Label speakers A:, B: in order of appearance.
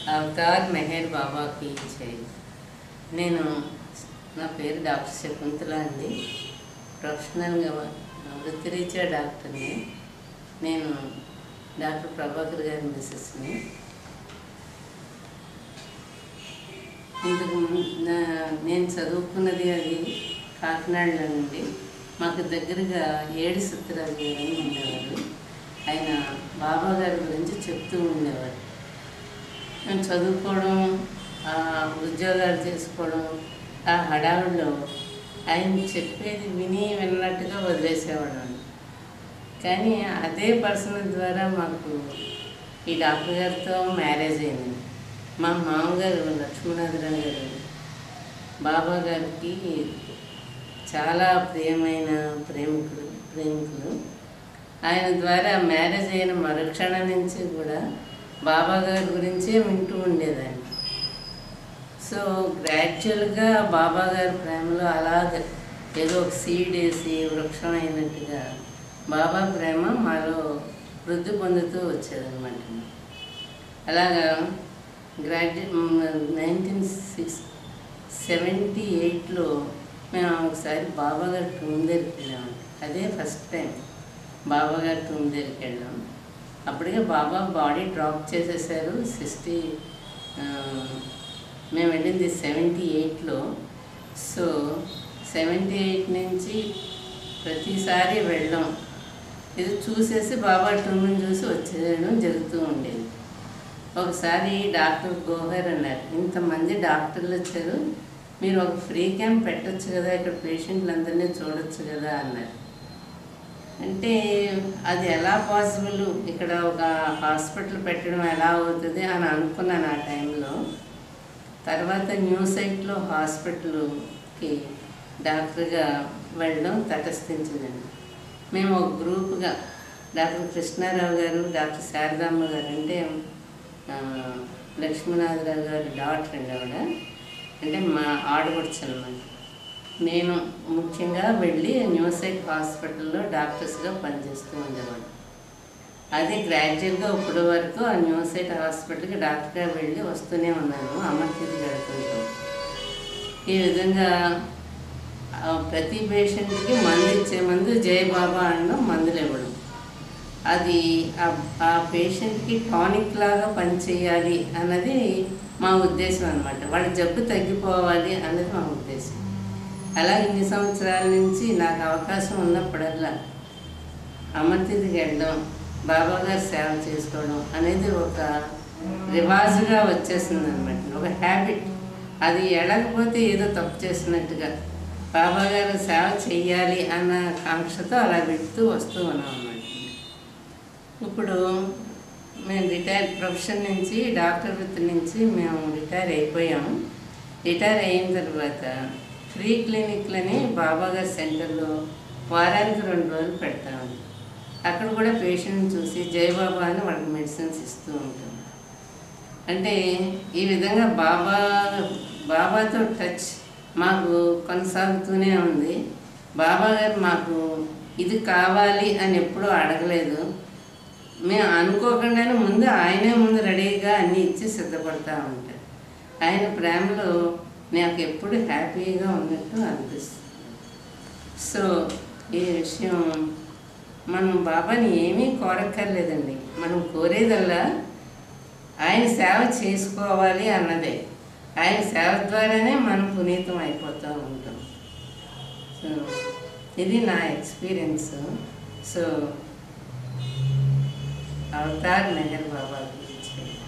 A: Avatar Meher బాబాకి జై నేను నా పేరు డాక్టర్ శకుంతల అండి ప్రొఫెషనల్గా వృత్తిరీత్యా డాక్టర్ని నేను డాక్టర్ ప్రభాకర్ గారి మిస్సెస్ని ఇంతకు ముందు నా- నేను చదువుకున్నది అది కాకినాడలో నుండి మాకు దగ్గరగా ఏడు సత్యరాజు గారు అని ఉండేవారు ఆయన బాబా గారి గురించి చెప్తూ ఉండేవారు నేను చదువుకోవడం ఆ ఉద్యోగాలు చేసుకోవడం ఆ హడావుడిలో ఆయన చెప్పేది విని విన్నట్టుగా వదిలేసేవాడు కానీ అదే పర్సన్ ద్వారా మాకు ఈ డాక్టర్ గారితో మ్యారేజ్ అయింది మా మామగారు లక్ష్మీనాథరావు గారు బాబా గారికి చాలా ప్రియమైన ప్రేమికుడు ప్రేమికులు ఆయన ద్వారా మ్యారేజ్ అయిన మరుక్షణం నుంచి కూడా బాబా గారి గురించే వింటూ ఉండేదాన్ని సో గ్రాడ్యువల్గా బాబా గారి ప్రేమలో అలాగ ఏదో ఒక సీడ్ వేసి వృక్షం అయినట్టుగా బాబా ప్రేమ మాలో వృద్ధి పొందుతూ వచ్చేదన్నమాట అలాగా గ్రాడ్యు నైన్టీన్ సిక్స్ సెవెంటీ ఎయిట్లో మేము ఒకసారి బాబా గారి టూమ్ దగ్గరికి వెళ్ళాము అదే ఫస్ట్ టైం బాబా గారి టూమ్ దగ్గరికి వెళ్ళాం అప్పటికే బాబా బాడీ డ్రాప్ చేసేసారు సిక్స్టీ మేము వెళ్ళింది సెవెంటీ ఎయిట్లో సో సెవెంటీ ఎయిట్ నుంచి ప్రతిసారి వెళ్ళాం ఇది చూసేసి బాబా టూమ్ని చూసి వచ్చేయడం జరుగుతూ ఉండేది ఒకసారి డాక్టర్ గోహర్ అన్నారు ఇంతమంది డాక్టర్లు వచ్చారు మీరు ఒక ఫ్రీ క్యాంప్ పెట్టొచ్చు కదా ఇక్కడ పేషెంట్లందరినీ చూడొచ్చు కదా అన్నారు అంటే అది ఎలా పాసిబుల్ ఇక్కడ ఒక హాస్పిటల్ పెట్టడం ఎలా అవుతుంది అని అనుకున్నాను ఆ టైంలో తర్వాత న్యూ సైట్లో హాస్పిటల్కి డాక్టర్గా వెళ్ళడం తటస్థించిందండి మేము ఒక గ్రూప్గా డాక్టర్ కృష్ణారావు గారు డాక్టర్ శారదామ్మ గారు అంటే ఆ, లక్ష్మీనాథరావు గారి డాక్టర్ అండి ఆవిడ అంటే మా ఆడపడుచు అనమాట నేను ముఖ్యంగా వెళ్ళి న్యూ సైట్ హాస్పిటల్లో డాక్టర్స్గా పనిచేస్తూ ఉండేవాడు అది గ్రాడ్యువల్గా ఇప్పటి వరకు ఆ న్యూ సైట్ హాస్పిటల్కి డాక్టర్గా వెళ్ళి వస్తూనే ఉన్నాను అమర్తిథి గడుపుతూ ఈ విధంగా ఆ ప్రతి పేషెంట్కి మందు ఇచ్చే మందు జయ బాబా అనడం మందులు ఇవ్వడం అది ఆ- ఆ పేషెంట్కి టానిక్ లాగా పనిచేయాలి అన్నది మా ఉద్దేశం అనమాట వాళ్ళ జబ్బు తగ్గిపోవాలి అన్నది మా ఉద్దేశం అలా ఇన్ని సంవత్సరాల నుంచి నాకు అవకాశం ఉన్నప్పుడల్లా అమర్తిథికి వెళ్ళడం బాబా గారి సేవ చేసుకోవడం అనేది ఒక రివాజుగా వచ్చేసింది అనమాట ఒక హ్యాబిట్ అది ఎడకపోతే ఏదో తప్పు చేసినట్టుగా బాబా గారు సేవ చెయ్యాలి అన్న కాంక్షతో అలా పెడుతూ వస్తూ ఉన్నాం అన్నమాట ఇప్పుడు మేము రిటైర్ ప్రొఫెషన్ నుంచి డాక్టర్ వృత్తి నుంచి మేము రిటైర్ అయిపోయాము రిటైర్ అయిన తర్వాత ఫ్రీ క్లినిక్లని బాబాగారి సెంటర్లో వారానికి రెండు రోజులు పెడతాము అక్కడ కూడా పేషెంట్ చూసి జయబాబా అని వాళ్ళకి మెడిసిన్స్ ఇస్తూ ఉంటాం అంటే ఈ విధంగా బాబా బాబాతో టచ్ మాకు కొనసాగుతూనే ఉంది బాబా గారు మాకు ఇది కావాలి అని ఎప్పుడూ అడగలేదు మేము అనుకోకుండానే ముందు ఆయనే ముందు రెడీగా అన్నీ ఇచ్చి సిద్ధపడతా ఉంటారు ఆయన ప్రేమలో నాకు ఎప్పుడు హ్యాపీగా ఉన్నట్టు అనిపిస్తుంది సో ఈ విషయం మనం బాబాని ఏమీ కోరక్కర్లేదండి మనం కోరేదల్లా ఆయన సేవ చేసుకోవాలి అన్నదే ఆయన సేవ ద్వారానే మనం పునీతం అయిపోతూ ఉంటాం సో ఇది నా ఎక్స్పీరియన్స్ సో అవతార్ మెహర్ బాబా గురించి